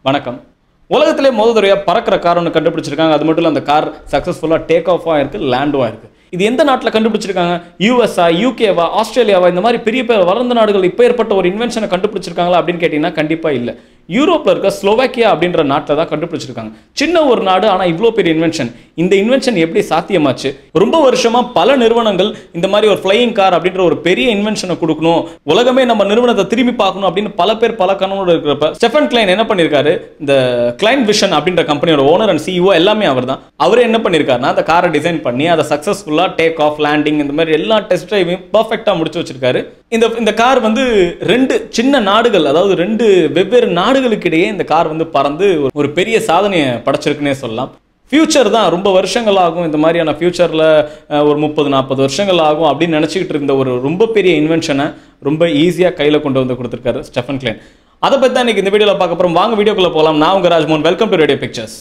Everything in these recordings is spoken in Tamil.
வணக்கம் உலகத்திலே முதல் தடவையாக பறக்கிற கார் ஒன்று கண்டுபிடிச்சிருக்காங்க அது மட்டும் இல்லை அந்த கார் சக்ஸஸ்ஃபுல்லாக டேக் ஆஃப் ஆயிருக்கு லேண்டும் ஆயிருக்கு இது எந்த நாட்டில் கண்டுபிடிச்சிருக்காங்க யூஎஸ்ஆ யூகேவா ஆஸ்திரேலியாவா இந்த மாதிரி பெரிய பெரிய வளர்ந்த நாடுகள் இப்போ ஏற்பட்ட ஒரு இன்வென்ஷனை கண்டுபிடிச்சிருக்காங்களா அப்படின்னு கேட்டிங்கன்னா கண்டிப்பாக இல்லை யூரோப்பில் இருக்க ஸ்லோவாக்கியா அப்படின்ற நாட்டில் தான் கண்டுபிடிச்சிருக்காங்க சின்ன ஒரு நாடு ஆனால் இவ்வளோ பெரிய இன்வென்ஷன் இந்த இன்வென்ஷன் எப்படி சாத்தியமாச்சு ரொம்ப வருஷமா பல நிறுவனங்கள் இந்த மாதிரி ஒரு ஃப்ளையிங் கார் அப்படின்ற ஒரு பெரிய இன்வென்ஷனை கொடுக்கணும் உலகமே நம்ம நிறுவனத்தை திரும்பி பார்க்கணும் அப்படின்னு பல பேர் பல கனவோட இருக்கிறப்ப ஸ்டெஃபன் கிளைன் என்ன பண்ணியிருக்காரு இந்த கிளைன் விஷன் அப்படின்ற கம்பெனியோட ஓனர் அண்ட் சிஇஓ எல்லாமே அவர் தான் அவரே என்ன பண்ணியிருக்காருன்னா அந்த காரை டிசைன் பண்ணி அதை சக்ஸஸ்ஃபுல்லாக டேக் ஆஃப் லேண்டிங் இந்த மாதிரி எல்லா டெஸ்ட் டிரைவையும் பர்ஃபெக்டாக முடிச்சு வச்சிருக்காரு இந்த இந்த கார் வந்து ரெண்டு சின்ன நாடுகள் அதாவது ரெண்டு வெவ்வேறு நாடுகளுக்கு இடையே இந்த கார் வந்து பறந்து ஒரு- ஒரு பெரிய சாதனையை படைச்சிருக்குன்னே சொல்லலாம் ஃபியூச்சர் தான் ரொம்ப வருஷங்கள் ஆகும் இந்த மாதிரியான ஃபியூச்சரில் ஒரு முப்பது நாற்பது வருஷங்கள் ஆகும் அப்படின்னு நினச்சிக்கிட்டு இருந்த ஒரு ரொம்ப பெரிய இன்வென்ஷனை ரொம்ப ஈஸியாக கையில் கொண்டு வந்து கொடுத்துருக்காரு ஸ்டெஃபன் கிளைன் அதை பற்றி தான் இன்னைக்கு இந்த வீடியோவில் பார்க்க போகிறோம் வாங்க வீடியோக்குள்ளே போகலாம் நான் உங்கள் Rajmohan welcome to radio pictures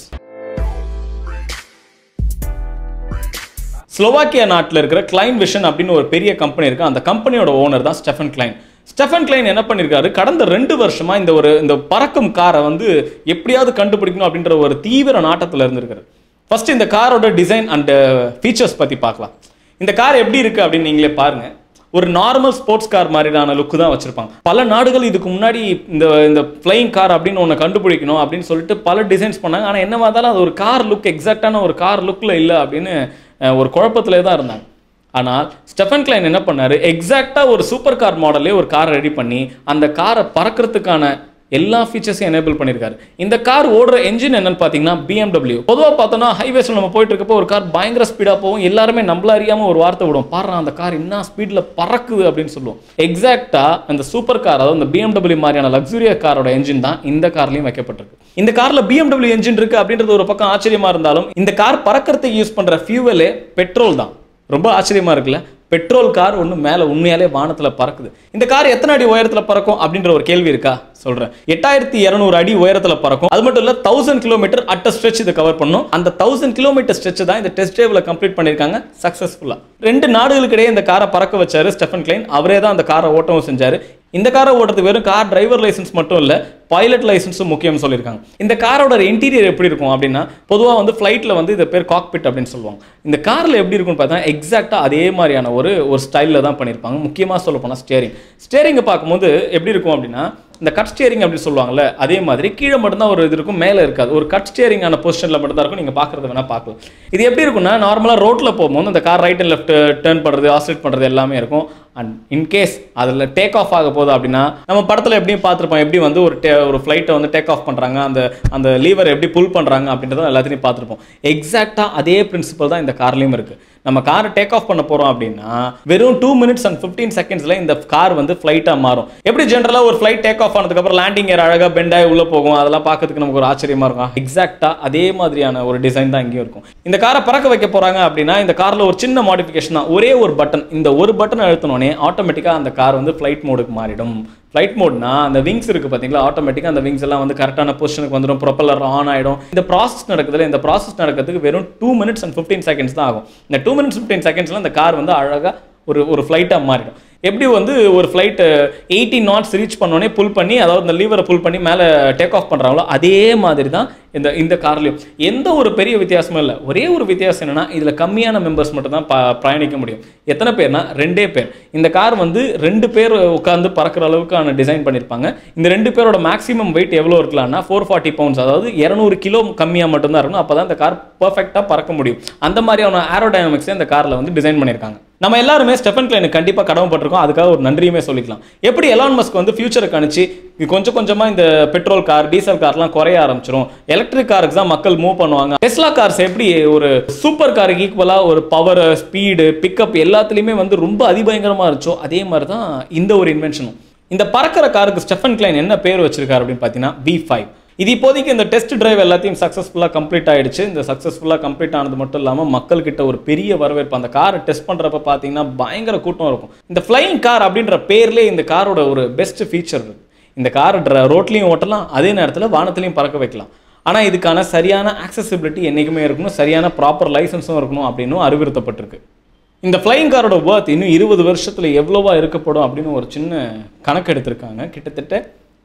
Slovakia நாட்டில் இருக்கிற கிளைன் விஷன் அப்படின்னு ஒரு பெரிய கம்பெனி இருக்கு அந்த கம்பெனியோட ஓனர் தான் ஸ்டெஃபன் கிளைன் ஸ்டெஃபன் கிளைன் என்ன பண்ணியிருக்காரு கடந்த ரெண்டு வருஷமா இந்த ஒரு இந்த பறக்கும் காரை வந்து எப்படியாவது கண்டுபிடிக்கணும் அப்படின்ற ஒரு தீவிர நாட்டத்தில் இருந்திருக்காரு ஃபர்ஸ்ட் இந்த காரோட டிசைன் அண்ட் ஃபீச்சர்ஸ் பற்றி பார்க்கலாம் இந்த கார் எப்படி இருக்கு அப்படின்னு நீங்களே பாருங்க ஒரு நார்மல் ஸ்போர்ட்ஸ் கார் மாதிரியான லுக்கு தான் வச்சிருப்பாங்க பல நாடுகள் இதுக்கு முன்னாடி இந்த இந்த ஃப்ளையிங் கார் அப்படின்னு ஒன்று கண்டுபிடிக்கணும் அப்படின்னு சொல்லிட்டு பல டிசைன்ஸ் பண்ணாங்க ஆனால் என்ன பார்த்தாலும் அது ஒரு கார் லுக் எக்ஸாக்டான ஒரு கார் லுக்கில் இல்லை அப்படின்னு அஹ், ஒரு குழப்பத்திலே தான் இருந்தாங்க ஆனால் ஸ்டெஃபன் கிளைன் என்ன பண்ணாரு எக்ஸாக்டாக ஒரு சூப்பர் கார் மாடலே ஒரு கார் ரெடி பண்ணி அந்த காரை பறக்கிறதுக்கான எல்லா ஃபீச்சர்ஸையும் எனேபிள் பண்ணியிருக்காரு இந்த கார் ஓடுற என்ஜின் என்னன்னு பார்த்தீங்கன்னா BMW பொதுவாக பார்த்தோன்னா ஹைவேஸில் நம்ம போயிட்டு இருக்கப்போ ஒரு கார் பயங்கர ஸ்பீடாக போகும் எல்லாருமே நம்மள அறியாமல் ஒரு வார்த்தை விடும் பாரு அந்த கார் என்ன ஸ்பீடில் பறக்குது அப்படின்னு சொல்லுவோம் எக்ஸாக்டாக அந்த சூப்பர் கார் அதாவது இந்த BMW மாதிரியான லக்ஸுரியா காரோட என்ஜின் தான் இந்த கார்லையும் வைக்கப்பட்டிருக்கு இந்த கார்ல BMW என்ஜின் இருக்கு அப்படின்றது ஒரு பக்கம் ஆச்சரியமா இருந்தாலும் இந்த கார் பறக்கிறதுக்கு யூஸ் பண்ற ஃபியூவலே பெட்ரோல் தான் ரொம்ப ஆச்சரியமா இருக்குல்ல பெட்ரோல் கார் ஒன்று மேலே உண்மையாலே வானத்தில் பறக்குது இந்த கார் எத்தனை அடி உயரத்தில் பறக்கும் அப்படின்ற ஒரு கேள்வி இருக்கா சொல்கிறேன் எட்டாயிரத்தி இரநூறு அடி உயரத்தில் பறக்கும் அது மட்டும் இல்லை தௌசண்ட் கிலோமீட்டர் அட்ட ஸ்ட்ரெச் இதை கவர் பண்ணும் அந்த தௌசண்ட் கிலோமீட்டர் ஸ்ட்ரெச் தான் இந்த டெஸ்ட் டிரைவில் கம்ப்ளீட் பண்ணியிருக்காங்க சக்ஸஸ்ஃபுல்லாக ரெண்டு நாடுகளுக்கு இடையே இந்த காரை பறக்க வச்சாரு ஸ்டெஃபன் கிளைன் அவரே தான் அந்த காரை ஓட்டவும் செஞ்சாரு இந்த காரை ஓட்டுறதுக்கு வெறும் கார் டிரைவர் லைசன்ஸ் மட்டும் இல்லை பைலட் லைசன்ஸும் முக்கியம் சொல்லியிருக்காங்க இந்த காரோட இன்டீரியர் எப்படி இருக்கும் அப்படின்னா பொதுவாக வந்து ஃப்ளைட்டில் வந்து இது பேர் காக்பிட் அப்படின்னு சொல்லுவாங்க இந்த காரில் எப்படி இருக்கும்னு பார்த்தா எக்ஸாக்டாக அதே மாதிரியான ஒரு ஒரு ஸ்டைலில் தான் பண்ணியிருப்பாங்க முக்கியமாக சொல்ல போனால் ஸ்டேரிங் ஸ்டேரிங்கை பார்க்கும்போது எப்படி இருக்கும் அப்படின்னா இந்த கட் ஸ்டியரிங் அப்படின்னு சொல்லுவாங்கல்ல அதே மாதிரி கீழே மட்டும்தான் ஒரு இது இருக்கும் மேலே இருக்காது ஒரு கட் ஸ்டியரிங்கான பொசிஷனில் மட்டும் தான் இருக்கும் நீங்கள் பார்க்குறது வேணால் பார்க்கலாம் இது எப்படி இருக்கும்னா நார்மலாக ரோட்டில் போகும்போது இந்த car right and left turn பண்ணுறது ஆஸ்ட்ரேட் பண்ணுறது எல்லாமே இருக்கும் அண்ட் இன்கேஸ் அதில் டேக் ஆஃப் ஆக போகுது அப்படின்னா நம்ம படத்தில் எப்படியும் பார்த்துருப்போம் எப்படி வந்து ஒரு டே ஒரு ஃப்ளைட்டை வந்து டேக் ஆஃப் பண்ணுறாங்க அந்த அந்த லீவர் எப்படி புல் பண்ணுறாங்க அப்படின்றத எல்லாத்தையும் பார்த்துருப்போம் எக்ஸாக்டாக அதே பிரின்சிபல் தான் இந்த கார்லேயும் இருக்குது நம்ம காரை டேக் ஆஃப் பண்ண போகிறோம் அப்படின்னா வெறும் டூ மினிட்ஸ் அண்ட் ஃபிஃப்டீன் செகண்ட்ஸில் இந்த கார் வந்து ஃப்ளைட்டாக மாறும் எப்படி ஜென்ரலாக ஒரு ஃப்ளைட் டேக் ஆஃப் ஆனதுக்கப்புறம் லேண்டிங் ஏர் அழகாக பெண்டாகி உள்ளே போகும் அதெல்லாம் பார்க்கறதுக்கு நமக்கு ஒரு ஆச்சரியமாக இருக்கும் எக்ஸாக்டாக அதே மாதிரியான ஒரு டிசைன் தான் இங்கேயும் இருக்கும் இந்த காரை பறக்க வைக்க போகிறாங்க அப்படின்னா இந்த காரில் ஒரு சின்ன மாடிஃபிகேஷன் தான் ஒரே ஒரு பட்டன் இந்த ஒரு பட்டன் அழுத்தினோடனே ஆட்டோமேட்டிக்காக அந்த கார் வந்து ஃப்ளைட் மோடுக்கு மாறிடும் ஃப்ளைட் மோட்னா அந்த விங்ஸ் இருக்குது பார்த்தீங்களா ஆட்டோமேட்டிக்காக அந்த விங்ஸ் எல்லாம் வந்து கரெக்டான பொசிஷனுக்கு வந்துடும் ப்ரொப்பலர் ஆன் ஆகிடும் இந்த ப்ராசஸ் நடக்குதுல இந்த ப்ராசஸ் நடக்கிறதுக்கு வெறும் two minutes and fifteen seconds தான் ஆகும் இந்த டூ மினிட்ஸ் ஃபிஃப்டீன் செகண்ட்ஸில் இந்த கார் வந்து அழகாக ஒரு ஒரு ஃப்ளைட்டாக மாறிடும் எப்படி வந்து ஒரு ஃப்ளைட் எயிட்டி நாட்ஸ் ரீச் பண்ணோடனே புல் பண்ணி அதாவது இந்த லீவரை புல் பண்ணி மேலே டேக் ஆஃப் பண்ணுறாங்களோ அதே மாதிரி தான் இந்த இந்த கார்லையும் எந்த ஒரு பெரிய வித்தியாசமும் இல்லை ஒரே ஒரு வித்தியாசம் என்னன்னா இதில் கம்மியான மெம்பர்ஸ் மட்டும் தான் ப பயணிக்க முடியும் எத்தனை பேர்னா ரெண்டே பேர் இந்த கார் வந்து ரெண்டு பேர் உட்காந்து பறக்கிற அளவுக்கான டிசைன் பண்ணியிருப்பாங்க இந்த ரெண்டு பேரோட மேக்ஸிமம் வெயிட் எவ்வளோ இருக்கலாம்னா ஃபோர் ஃபார்ட்டி பவுண்ட்ஸ் அதாவது இரநூறு கிலோ கம்மியாக மட்டும்தான் இருக்கணும் அப்போ தான் இந்த கார் பர்ஃபெக்டாக பறக்க முடியும் அந்த மாதிரியான ஏரோடைனமிக்ஸை இந்த காரில் வந்து டிசைன் பண்ணியிருக்காங்க நம்ம எல்லாருமே ஸ்டெஃபன் கிளைனுக்கு கண்டிப்பாக கடமைப்பட்டிருக்கோம் அதுக்காக ஒரு நன்றியுமே சொல்லிக்கலாம் எப்படி எலான் மஸ்க் வந்து ஃபியூச்சரை கணிச்சு இது கொஞ்சம் கொஞ்சமாக இந்த பெட்ரோல் கார் டீசல் கார்லாம் குறைய ஆரம்பிச்சிரும் எலக்ட்ரிக் காருக்கு தான் மக்கள் மூவ் பண்ணுவாங்க டெஸ்லா கார்ஸ் எப்படி ஒரு சூப்பர் காருக்கு ஈக்குவலாக ஒரு பவர் ஸ்பீடு பிக்கப் எல்லாத்துலேயுமே வந்து ரொம்ப அதிபயங்கரமாக இருந்துச்சோ அதே மாதிரி தான் இந்த ஒரு இன்வென்ஷனும் இந்த பறக்கிற காருக்கு ஸ்டெஃபன் கிளைன் என்ன பேர் வச்சிருக்காரு அப்படின்னு பார்த்தீங்கன்னா வி ஃபைவ் இது இப்போதைக்கு இந்த டெஸ்ட் டிரைவ் எல்லாத்தையும் சக்ஸஸ்ஃபுல்லாக கம்ப்ளீட் ஆயிடுச்சு இந்த சக்ஸஸ்ஃபுல்லாக கம்ப்ளீட் ஆனது மட்டும் இல்லாமல் மக்கள்கிட்ட ஒரு பெரிய வரவேற்பு அந்த காரை டெஸ்ட் பண்ணுறப்ப பார்த்தீங்கன்னா பயங்கர கூட்டம் இருக்கும் இந்த ஃப்ளையிங் கார் அப்படின்ற பேர்லேயே இந்த காரோட ஒரு பெஸ்ட் ஃபீச்சர் இருக்கு இந்த கார் ரோட்லையும் ஓட்டலாம் அதே நேரத்தில் வானத்துலையும் பறக்க வைக்கலாம் ஆனால் இதுக்கான சரியான ஆக்சசிபிலிட்டி என்றைக்குமே இருக்கணும் சரியான ப்ராப்பர் லைசன்ஸும் இருக்கணும் அப்படின்னும் அறிவுறுத்தப்பட்டிருக்கு இந்த ஃப்ளையிங் காரோட ஒர்த் இன்னும் இருபது வருஷத்தில் எவ்வளோவா இருக்கப்படும் அப்படின்னு ஒரு சின்ன கணக்கு எடுத்திருக்காங்க கிட்டத்தட்ட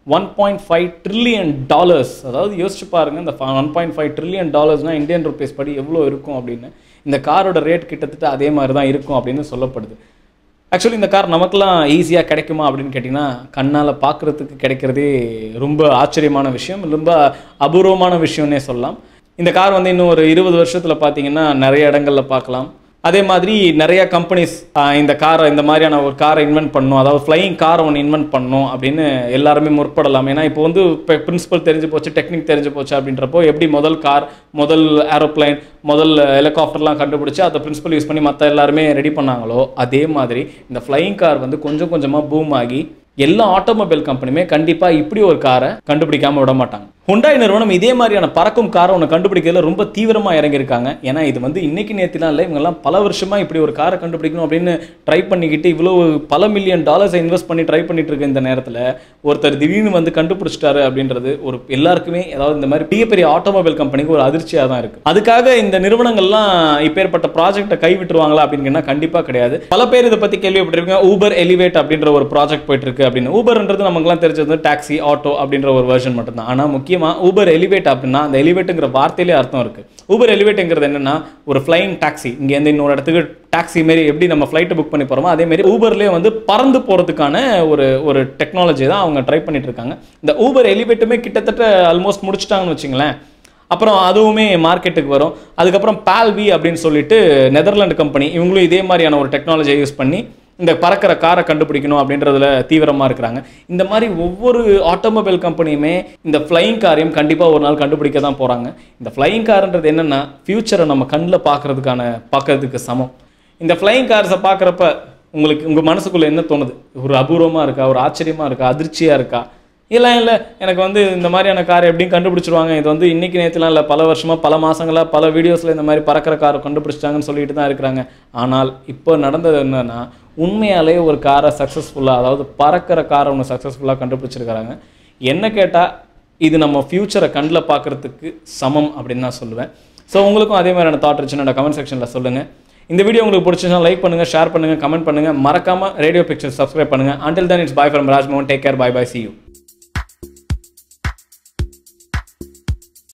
one point five trillion dollars அதாவது யோசிச்சு பாருங்க இந்த ஒன் பாயிண்ட் ஃபைவ் ட்ரில்லியன் டாலர்ஸ்னால் இந்தியன் ருபீஸ் படி எவ்வளோ இருக்கும் அப்படின்னு இந்த காரோட ரேட் கிட்டத்தட்ட அதே மாதிரி தான் இருக்கும் அப்படின்னு சொல்லப்படுது ஆக்சுவலி இந்த கார் நமக்கெல்லாம் ஈஸியாக கிடைக்குமா அப்படின்னு கேட்டிங்கன்னா கண்ணால் பார்க்குறதுக்கு கிடைக்கிறதே ரொம்ப ஆச்சரியமான விஷயம் ரொம்ப அபூர்வமான விஷயம்னே சொல்லலாம் இந்த கார் வந்து இன்னும் ஒரு இருபது வருஷத்தில் பார்த்தீங்கன்னா நிறைய இடங்கள்ல பார்க்கலாம் அதே மாதிரி நிறைய கம்பெனிஸ் இந்த காரை இந்த மாதிரியான ஒரு காரை இன்வென்ட் பண்ணணும் அதாவது ஃப்ளையிங் காரை ஒன்று இன்வென்ட் பண்ணணும் அப்படின்னு எல்லாருமே முற்படலாம் ஏன்னா இப்போ வந்து இப்போ பிரின்சிபல் தெரிஞ்சு போச்சு டெக்னிக் தெரிஞ்சு போச்சு அப்படின்றப்போ எப்படி முதல் கார் முதல் ஏரோப்ளைன் முதல் ஹெலிகாப்டர்லாம் கண்டுபிடிச்சு அதை பிரின்சிபல் யூஸ் பண்ணி மற்ற எல்லாருமே ரெடி பண்ணாங்களோ அதே மாதிரி இந்த ஃப்ளையிங் கார் வந்து கொஞ்சம் கொஞ்சமாக பூம் ஆகி எல்லா ஆட்டோமொபைல் கம்பெனியுமே கண்டிப்பாக இப்படி ஒரு காரை கண்டுபிடிக்காம விட மாட்டாங்க ஹுண்டாய் நிறுவனம் இதே மாதிரியான பறக்கும் காரை ஒன்று கண்டுபிடிக்கிறதுல ரொம்ப தீவிரமாக இறங்கியிருக்காங்க ஏன்னா இது வந்து இன்னைக்கு நேற்றுலாம் இல்லை இவங்கெல்லாம் பல வருஷமாக இப்படி ஒரு காரை கண்டுபிடிக்கணும் அப்படின்னு ட்ரை பண்ணிக்கிட்டு இவ்வளோ பல மில்லியன் டாலர்ஸை இன்வெஸ்ட் பண்ணி ட்ரை பண்ணிட்டு இருக்க இந்த நேரத்தில் ஒருத்தர் திடீர்னு வந்து கண்டுபிடிச்சிட்டாரு அப்படின்றது ஒரு எல்லாருக்குமே அதாவது இந்த மாதிரி பெரிய பெரிய ஆட்டோமொபைல் கம்பெனிக்கு ஒரு அதிர்ச்சியாக தான் இருக்குது அதுக்காக இந்த நிறுவனங்கள்லாம் இப்பேற்பட்ட ப்ராஜெக்ட்டை கைவிட்டுருவாங்களா அப்படின்னு கேட்டால் கண்டிப்பாக கிடையாது பல பேர் இதை பற்றி கேள்விப்பட்டிருக்கீங்க ஊபர் எலிவேட் அப்படின்ற ஒரு ப்ராஜெக்ட் போயிட்டு இருக்கு அப்படின்னு ஊபர்ன்றது நமக்குலாம் தெரிஞ்சது டாக்ஸி ஆட்டோ அப்படின்ற ஒரு வெர்ஷன் மட்டும்தான் ஆனால் முக்கியமாக ஊபர் எலிவேட் அப்படின்னா அந்த எலிவேட்டுங்கிற வார்த்தையிலே அர்த்தம் இருக்கு ஊபர் எலிவேட்டுங்கிறது என்னன்னா ஒரு ஃப்ளைங் டாக்ஸி இங்கேருந்து இன்னொரு இடத்துக்கு டாக்ஸி மாரி எப்படி நம்ம ஃப்ளைட்டை புக் பண்ணி போகிறோமோ அதே மாதிரி ஊபர்லேயே வந்து பறந்து போகிறதுக்கான ஒரு ஒரு டெக்னாலஜி தான் அவங்க ட்ரை பண்ணிட்டு இருக்காங்க இந்த ஊபர் எலிவேட்டுமே கிட்டத்தட்ட ஆல்மோஸ்ட் முடிச்சிட்டாங்கன்னு வச்சுங்களேன் அப்புறம் அதுவுமே மார்க்கெட்டுக்கு வரும் அதுக்கப்புறம் பால்வி அப்படின்னு சொல்லிட்டு நெதர்லாந்து கம்பெனி இவங்களும் இதே மாதிரியான ஒரு டெக்னாலஜியை யூஸ் பண்ணி இந்த பறக்கிற காரை கண்டுபிடிக்கணும் அப்படின்றதுல தீவிரமாக இருக்கிறாங்க இந்த மாதிரி ஒவ்வொரு ஆட்டோமொபைல் கம்பெனியுமே இந்த ஃப்ளையிங் காரையும் கண்டிப்பாக ஒரு நாள் கண்டுபிடிக்க தான் போகிறாங்க இந்த ஃப்ளையிங் கார்ன்றது என்னென்னா ஃப்யூச்சரை நம்ம கண்ணில் பார்க்கறதுக்கான பார்க்கறதுக்கு சமம் இந்த ஃப்ளையிங் கார்ஸை பார்க்குறப்ப உங்களுக்கு உங்கள் மனசுக்குள்ளே என்ன தோணுது ஒரு அபூர்வமாக இருக்கா ஒரு ஆச்சரியமாக இருக்கா அதிர்ச்சியாக இருக்கா இல்லை இல்லை எனக்கு வந்து இந்த மாதிரியான கார் எப்படியும் கண்டுபிடிச்சிருவாங்க இது வந்து இன்னைக்கு நேற்றுலாம் இல்லை பல வருஷமாக பல மாதங்களாக பல வீடியோஸில் இந்த மாதிரி பறக்கிற காரை கண்டுபிடிச்சிட்டாங்கன்னு சொல்லிட்டு தான் இருக்கிறாங்க ஆனால் இப்போ நடந்தது என்னன்னா உண்மையாலே ஒரு காரை சக்ஸஸ்ஃபுல்லாக அதாவது பறக்கிற காரை ஒன்று சக்ஸஸ்ஃபுல்லாக கண்டுபிடிச்சிருக்கிறாங்க என்ன கேட்டால் இது நம்ம ஃப்யூச்சரை கண்ணில் பார்க்குறதுக்கு சமம் அப்படின்னு நான் சொல்லுவேன் ஸோ உங்களுக்கும் அதே மாதிரியான தாட் இருந்துச்சுன்னா கமெண்ட் செக்ஷனில் சொல்லுங்கள் இந்த வீடியோ உங்களுக்கு பிடிச்சிருந்தா லைக் பண்ணுங்கள் ஷேர் பண்ணுங்கள் கமெண்ட் பண்ணுங்கள் மறக்காமல் ரேடியோ பிக்சர் சப்ஸ்கிரைப் பண்ணுங்கள் until then it's bye from Rajmohan take care bye bye see you